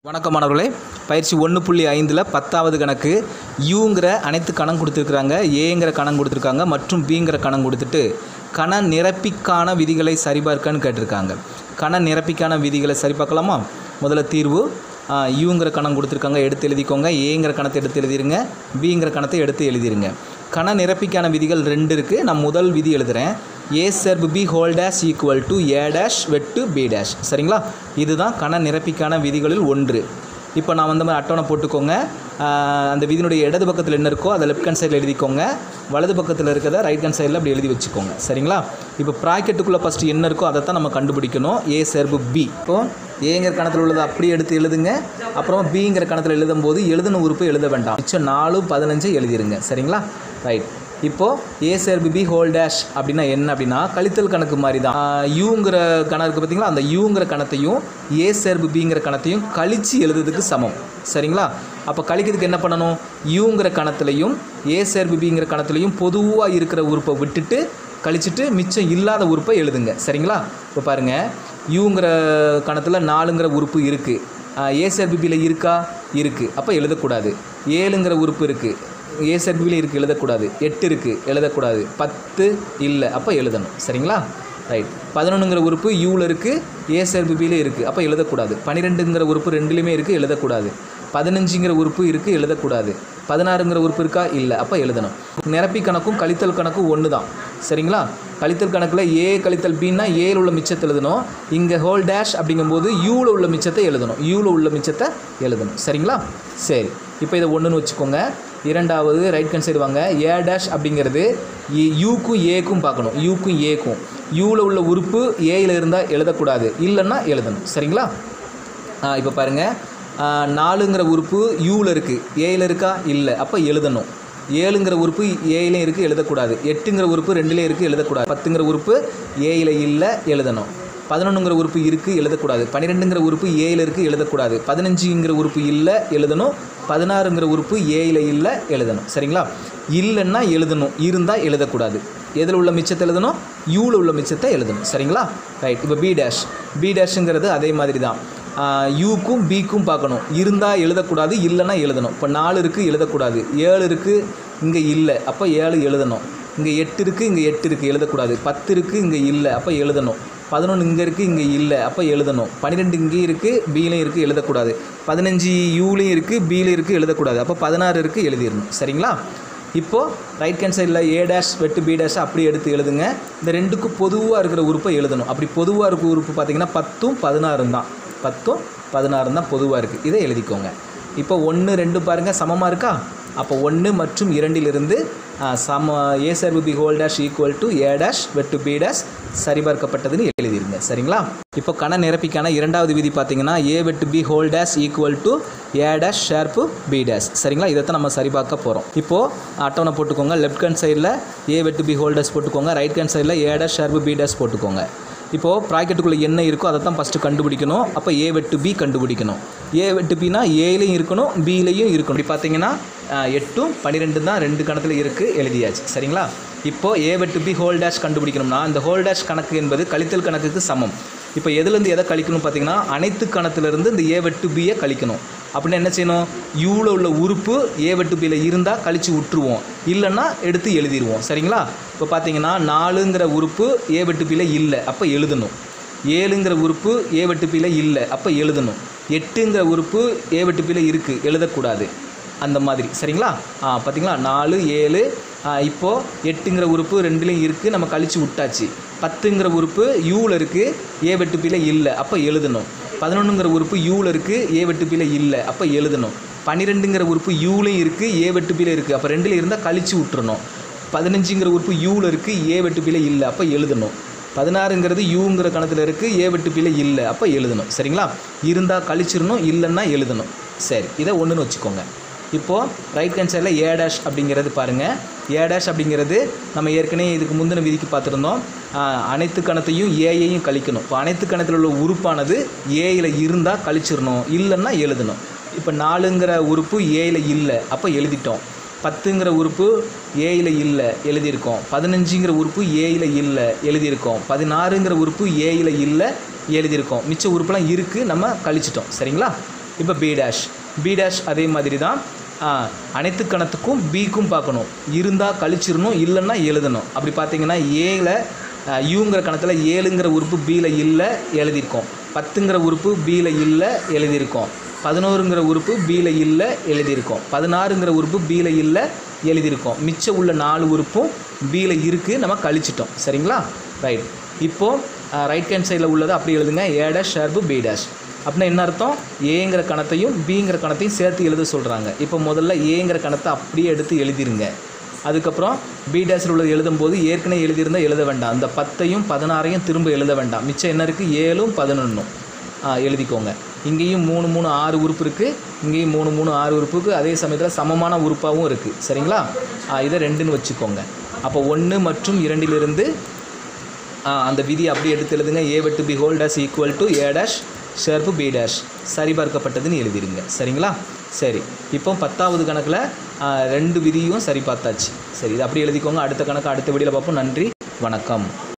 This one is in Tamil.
வணக்கம் மாணவர்களே பயிற்சி ஒன்று புள்ளி ஐந்தில் பத்தாவது கணக்கு யூங்கிற அனைத்து கணம் கொடுத்துருக்குறாங்க ஏங்கிற கணம் கொடுத்துருக்காங்க மற்றும் பிங்கிற கணம் கொடுத்துட்டு கண நிரப்பிக்கான விதிகளை சரிபார்க்கன்னு கேட்டிருக்காங்க கண நிரப்பிக்கான விதிகளை சரிபார்க்கலாமா முதல்ல தீர்வு ஆ, யூங்கிற கணம் கொடுத்துருக்காங்க எடுத்து எழுதிக்கோங்க ஏங்கிற கணத்தை எடுத்து எழுதிருங்க பிங்கிற கணத்தை எடுத்து எழுதிருங்க கண நிரப்பிக்கான விதிகள் ரெண்டு இருக்குது நான் முதல் விதி எழுதுகிறேன் ஏ சர்பு B whole dash equal to A dash வெட்டு பி டேஷ் சரிங்களா இதுதான் கண நிரப்பிக்கான விதிகளில் ஒன்று இப்போ நான் வந்து மாதிரி அட்டவணை போட்டுக்கோங்க ஆஹ் அந்த விதியினுடைய இடது பக்கத்தில் என்ன இருக்கோ அதை லெஃப்ட் ஹேண்ட் சைடில் எழுதிக்கோங்க வலது பக்கத்தில் இருக்கிறத ரைட் ஹேண்ட் சைடில் அப்படி எழுதி வச்சுக்கோங்க சரிங்களா இப்போ ப்ராக்கெட்டுக்குள்ளே ஃபஸ்ட்டு என்ன இருக்கோ அதை தான் நம்ம கண்டுபிடிக்கணும் ஏ சேர்பு பி இப்போ ஏங்கிற கணத்தில் உள்ளதை அப்படியே எடுத்து எழுதுங்க அப்புறமா பிங்கிற கணத்தில் எழுதும் போது எழுதின உறுப்பு எழுத வேண்டாம் மிச்சம் நாலு பதினஞ்சு எழுதிருங்க சரிங்களா ரைட் இப்போ ஏ சேர்பு பி ஹோல் டேஷ் அப்படின்னா என்ன அப்படின்னா கழித்தல் கணக்கு மாதிரி தான் ஆஹ் யூங்கிற கணக்கு இருக்குது பார்த்தீங்களா அந்த யூங்கிற கணத்தையும் ஏ சேர்பு பிங்கிற கணத்தையும் கழிச்சு எழுதுறதுக்கு சமம் சரிங்களா அப்போ கழிக்கிறதுக்கு என்ன பண்ணணும் யூங்கிற கணத்துலையும் ஏ சேர்பு பிங்கிற கணத்துலையும் பொதுவாக இருக்கிற உறுப்பை விட்டுட்டு கழிச்சிட்டு மிச்சம் இல்லாத உறுப்பை எழுதுங்க சரிங்களா இப்போ பாருங்கள் யூங்கிற கணத்தில் நாலுங்கிற உறுப்பு இருக்குது ஏ சேர்பு பியில் இருக்கா இருக்குது அப்போ எழுதக்கூடாது ஏழுங்கிற உறுப்பு இருக்குது ஏ சர்பியில் இருக்குது எழுதக்கூடாது எட்டு இருக்குது எழுதக்கூடாது பத்து இல்லை அப்போ எழுதணும் சரிங்களா ரைட் பதினொன்றுங்கிற உறுப்பு யூவில் இருக்குது ஏ சர்பிபியில் இருக்குது அப்போ எழுதக்கூடாது பன்னிரெண்டுங்கிற உறுப்பு ரெண்டுலேயுமே இருக்குது எழுதக்கூடாது பதினஞ்சுங்கிற உறுப்பு இருக்குது எழுதக்கூடாது பதினாறுங்கிற உறுப்பு இருக்கா இல்லை அப்போ எழுதணும் நிரப்பி கணக்கும் கழித்தல் கணக்கும் ஒன்று தான் சரிங்களா கழித்தல் கணக்கில் ஏ கழித்தல் பின்னா ஏல உள்ள மிச்சத்தை எழுதணும் இங்கே ஹோல் டேஷ் அப்படிங்கும்போது யூவில் உள்ள மிச்சத்தை எழுதணும் யூவில் உள்ள மிச்சத்தை எழுதணும் சரிங்களா சரி இப்போ இதை ஒன்றுன்னு வச்சுக்கோங்க இரண்டாவது ரைட் ஹேண்ட் சைடு வாங்க ஏ டேஷ் அப்படிங்கிறது யூக்கும் ஏக்கும் பார்க்கணும் யூக்கும் ஏக்கும் யூவில் உள்ள உறுப்பு ஏயில் இருந்தால் எழுதக்கூடாது இல்லைன்னா எழுதணும் சரிங்களா இப்போ பாருங்கள் நாலுங்கிற உறுப்பு யூவில் இருக்குது ஏயில் இருக்கா இல்லை அப்போ எழுதணும் ஏழுங்கிற உறுப்பு ஏயிலையும் இருக்குது எழுதக்கூடாது எட்டுங்கிற உறுப்பு ரெண்டுலேயும் இருக்குது எழுதக்கூடாது பத்துங்கிற உறுப்பு ஏயில் இல்லை எழுதணும் பதினொன்றுங்கிற உறுப்பு இருக்குது எழுதக்கூடாது பன்னிரெண்டுங்கிற உறுப்பு ஏயில் இருக்குது எழுதக்கூடாது பதினஞ்சுங்கிற உறுப்பு இல்லை எழுதணும் பதினாறுங்கிற உறுப்பு ஏயில் இல்லை எழுதணும் சரிங்களா இல்லைன்னா எழுதணும் இருந்தால் எழுதக்கூடாது எதில் உள்ள மிச்சத்தை எழுதணும் யூவில் உள்ள மிச்சத்தை எழுதணும் சரிங்களா ரைட் இப்போ பி டேஷ் பி டேஷுங்கிறது அதே மாதிரி தான் யூக்கும் பிக்கும் பார்க்கணும் இருந்தால் எழுதக்கூடாது இல்லைன்னா எழுதணும் இப்போ நாலு இருக்குது எழுதக்கூடாது ஏழு இருக்குது இங்கே இல்லை அப்போ ஏழு எழுதணும் இங்கே எட்டு இருக்குது இங்கே எட்டு இருக்குது எழுதக்கூடாது பத்து இருக்குது இங்கே இல்லை அப்போ எழுதணும் பதினொன்று இங்கே இருக்குது இங்கே இல்லை அப்போ எழுதணும் பன்னிரெண்டு இங்கேயும் இருக்குது பிலையும் இருக்குது எழுதக்கூடாது பதினஞ்சு யூலையும் இருக்குது பிலையும் இருக்குது எழுதக்கூடாது அப்போ பதினாறு இருக்குது எழுதிடணும் சரிங்களா இப்போது ரைட் ஹேண்ட் சைடில் ஏ டேஷ் வெட்டு பி டேஷ் அப்படி எடுத்து எழுதுங்க இந்த ரெண்டுக்கும் பொதுவாக இருக்கிற உறுப்பை எழுதணும் அப்படி பொதுவாக இருக்கிற உறுப்பு பார்த்தீங்கன்னா பத்தும் பதினாறும் தான் பத்தும் பதினாறும் தான் பொதுவாக இருக்குது இதை எழுதிக்கோங்க இப்போ ஒன்று ரெண்டு பாருங்கள் சமமாக இருக்கா அப்போ ஒன்று மற்றும் இரண்டிலிருந்து ஆ, சம ஏ சர்வு B whole dash equal to A dash வெட்டு பி டேஷ் சரிபார்க்கப்பட்டதுன்னு எழுதிருங்க சரிங்களா இப்போ கண நிரப்பிக்கான இரண்டாவது விதி பார்த்தீங்கன்னா ஏ வெட்டு B whole dash equal to A dash ஷேர்ப்பு பி டேஷ் சரிங்களா இதைத்தான் நம்ம சரிபார்க்க போகிறோம் இப்போது அட்டவணை போட்டுக்கோங்க லெஃப்ட் ஹேண்ட் சைடில் ஏ வெட்டு பி ஹோல் டேஷ் போட்டுக்கோங்க ரைட் ஹேண்ட் சைடில் ஏ டேஷ் ஷேர்ப்பு பி டேஷ் போட்டுக்கோங்க இப்போது ப்ராக்கெட்டுக்குள்ளே என்ன இருக்கோ அதை தான் ஃபஸ்ட்டு கண்டுபிடிக்கணும் அப்போ ஏ வெட்டு பி கண்டுபிடிக்கணும் ஏ வெட்டு பினா ஏலையும் இருக்கணும் பிலையும் இருக்கணும் இப்படி பார்த்தீங்கன்னா ஆஹ், எட்டும் பன்னிரெண்டு தான் ரெண்டு கணத்தில் இருக்குது எழுதியாச்சு சரிங்களா இப்போது ஏ வெட்டு பி ஹோல் டேஷ் கண்டுபிடிக்கணும்னா இந்த ஹோல் டேஷ் கணக்கு என்பது கழித்தல் கணக்குக்கு சமம் இப்போ எதுலேருந்து எதை கழிக்கணும் பார்த்தீங்கன்னா அனைத்து கணத்திலிருந்து இந்த ஏ வெட்டு பியை கழிக்கணும் அப்படின்னா என்ன செய்யணும் யூவில் உள்ள உறுப்பு ஏ வெட்டு பியில் இருந்தால் கழித்து விட்டுருவோம் இல்லைன்னா எடுத்து எழுதிடுவோம் சரிங்களா இப்போ பார்த்தீங்கன்னா நாலுங்கிற உறுப்பு ஏ வெட்டு பியில் இல்லை அப்போ எழுதணும் ஏழுங்கிற உறுப்பு ஏ வெட்டு பியில் இல்லை அப்போ எழுதணும் எட்டுங்கிற உறுப்பு ஏ வெட்டு பியில் இருக்குது எழுதக்கூடாது அந்த மாதிரி சரிங்களா ஆ பார்த்தீங்களா நாலு ஏழு ஆ, இப்போது எட்டுங்கிற உறுப்பு ரெண்டுலேயும் இருக்குது நம்ம கழிச்சு விட்டாச்சு பத்துங்கிற உறுப்பு யூவில் இருக்குது ஏ வெட்டு பியில் இல்லை அப்போ எழுதணும் பதினொன்றுங்கிற உறுப்பு யூவில் இருக்குது ஏ வெட்டு பியில் இல்லை அப்போ எழுதணும் பன்னிரெண்டுங்கிற உறுப்பு யூலையும் இருக்குது ஏ வெட்டு பியில் இருக்குது அப்போ ரெண்டில் இருந்தால் கழிச்சு விட்டுறணும் பதினஞ்சுங்கிற உறுப்பு யூவில் இருக்குது ஏ வெட்டு பியில் இல்லை அப்போ எழுதணும் பதினாறுங்கிறது யூங்கிற கணத்தில் இருக்குது ஏ வெட்டு பிள்ளை இல்லை அப்போ எழுதணும் சரிங்களா இருந்தால் கழிச்சிடணும் இல்லைன்னா எழுதணும் சரி இதை ஒன்றுன்னு வச்சுக்கோங்க இப்போது ரைட் ஹேண்ட் சைடில் ஏ டேஷ் அப்படிங்கிறது பாருங்கள் ஏ டேஷ் அப்படிங்கிறது நம்ம ஏற்கனவே இதுக்கு முந்தின விதிக்கு பார்த்துருந்தோம் ஆஹ், அனைத்து கணத்தையும் ஏயையும் கழிக்கணும் இப்போ அனைத்து கணத்தில் உள்ள உறுப்பானது ஏயில் இருந்தால் கழிச்சிடணும் இல்லைன்னா எழுதணும் இப்போ நாலுங்கிற உறுப்பு ஏயில் இல்லை அப்போ எழுதிட்டோம் பத்துங்கிற உறுப்பு ஏயில் இல்லை எழுதியிருக்கோம் பதினஞ்சுங்கிற உறுப்பு ஏயில் இல்லை எழுதியிருக்கோம் பதினாறுங்கிற உறுப்பு ஏயில் இல்லை எழுதியிருக்கோம் மிச்ச உறுப்புலாம் இருக்குது நம்ம கழிச்சிட்டோம் சரிங்களா இப்போ பி டேஷ் பி டேஷ் அதே மாதிரி தான் ஆ, அனைத்து கணத்துக்கும் பிக்கும் பார்க்கணும் இருந்தால் கழிச்சிடணும் இல்லைன்னா எழுதணும் அப்படி பார்த்தீங்கன்னா ஏல யூங்கிற கணத்தில் ஏழுங்கிற உறுப்பு பியில் இல்லை எழுதியிருக்கோம் பத்துங்கிற உறுப்பு பியில் இல்லை எழுதியிருக்கோம் பதினோருங்கிற உறுப்பு பியில் இல்லை எழுதியிருக்கோம் பதினாறுங்கிற உறுப்பு பியில் இல்லை எழுதியிருக்கோம் மிச்சம் உள்ள நாலு உறுப்பும் பியில் இருக்குது நம்ம கழிச்சிட்டோம் சரிங்களா ரைட் இப்போது ரைட் ஹேண்ட் சைடில் உள்ளதை அப்படி எழுதுங்க ஏ டேஷ் ஷார்பு பி டேஷ் அப்படின்னா என்ன அர்த்தம் ஏங்கிற கணத்தையும் பிங்கிற கணத்தையும் சேர்த்து எழுத சொல்கிறாங்க இப்போ முதல்ல ஏங்கிற கணத்தை அப்படியே எடுத்து எழுதிருங்க அதுக்கப்புறம் பி டேஸில் உள்ளது எழுதும்போது ஏற்கனவே எழுதியிருந்தால் எழுத வேண்டாம் அந்த பத்தையும் பதினாறையும் திரும்ப எழுத வேண்டாம் மிச்சம் என்ன இருக்குது ஏழும் பதினொன்றும் எழுதிக்கோங்க இங்கேயும் மூணு மூணு ஆறு உறுப்பு இருக்குது இங்கேயும் மூணு மூணு ஆறு உறுப்பு இருக்குது அதே சமயத்தில் சமமான உறுப்பாகவும் இருக்குது சரிங்களா ஆ, இதை ரெண்டுன்னு வச்சுக்கோங்க அப்போ ஒன்று மற்றும் இரண்டிலிருந்து ஆ, அந்த விதி அப்படியே எடுத்து எழுதுங்க ஏ வெட்டு B whole dash equal to A dash ஷர்ப்பு பி டேஷ் சரிபார்க்கப்பட்டதுன்னு எழுதிருங்க சரிங்களா சரி இப்போ பத்தாவது கணக்கில் ஆ, ரெண்டு விதியும் சரி பார்த்தாச்சு சரி இது அப்படியே எழுதிக்கோங்க அடுத்த கணக்கு அடுத்த வீடியோவில் பார்ப்போம் நன்றி வணக்கம்